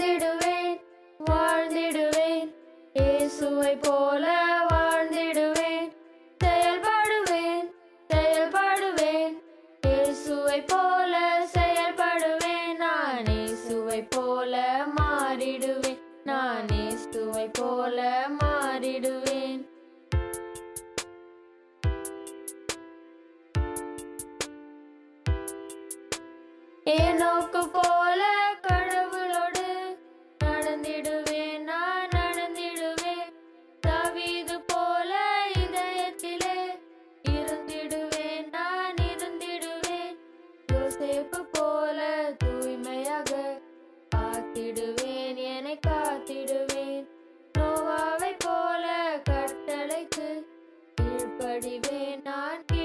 வாழ்ந்திடுவேன் வாழ்ந்திடுவேன் இயேசுவை போல வாழ்ந்திடுவேன் செயல்படுவேன் செயல்படுவேன் இயேசுவை போல செயல்படுவேன் நான் இயேசுவை போல மாறிடுவேன் நான் இயேசுவை போல மாறிடுவேன் ஏனோக்கு போல கடவுளோடு நடந்திடுவேன் நான் நடந்திடுவேன் தாவீது போல இதயத்திலே இருந்திடுவேன் நான் இருந்திடுவேன் யோசேப்பு போல தூய்மையாக காத்திடுவேன் என்னை காத்திடுவேன் நோவாவை போல கட்டளைக்கு கீழ்ப்படிவேன் நான்